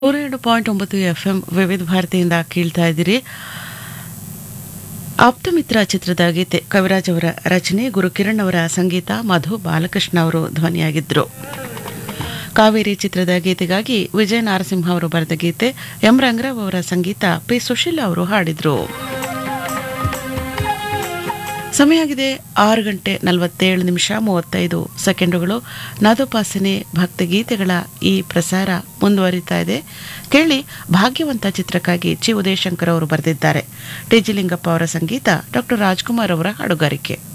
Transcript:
ನೂರ ಎರಡು ಪಾಯಿಂಟ್ ಒಂಬತ್ತು ಎಫ್ ಎಂ ವಿವಿಧ ಭಾರತಿಯಿಂದ ಕೇಳ್ತಾ ಇದ್ದೀರಿ ಆಪ್ತಮಿತ್ರ ಚಿತ್ರದ ಗೀತೆ ಕವಿರಾಜ್ ಅವರ ರಚನೆ ಗುರುಕಿರಣ್ ಅವರ ಸಂಗೀತ ಮಧು ಬಾಲಕೃಷ್ಣ ಅವರು ಧ್ವನಿಯಾಗಿದ್ದರು ಕಾವೇರಿ ಚಿತ್ರದ ಗೀತೆಗಾಗಿ ವಿಜಯ ನಾರಸಿಂಹ ಅವರು ಬರೆದ ಗೀತೆ ಎಂ ರಂಗರಾವ್ ಅವರ ಸಂಗೀತ ಪಿ ಸುಶೀಲ ಅವರು ಹಾಡಿದ್ರು ಸಮಯ ಆಗಿದೆ ಆರು ಗಂಟೆ ನಲವತ್ತೇಳು ನಿಮಿಷ ಮೂವತ್ತೈದು ಸೆಕೆಂಡುಗಳು ನಾದೋಪಾಸನೆ ಭಕ್ತಿಗೀತೆಗಳ ಈ ಪ್ರಸಾರ ಮುಂದುವರಿತಾ ಇದೆ ಕೇಳಿ ಭಾಗ್ಯವಂತ ಚಿತ್ರಕ್ಕಾಗಿ ಚಿ ಉದಯಶಂಕರ್ ಅವರು ಬರೆದಿದ್ದಾರೆ ಟಿ ಜಿ ಲಿಂಗಪ್ಪ ಅವರ ಸಂಗೀತ ಡಾಕ್ಟರ್ ರಾಜ್ಕುಮಾರ್ ಅವರ ಹಾಡುಗಾರಿಕೆ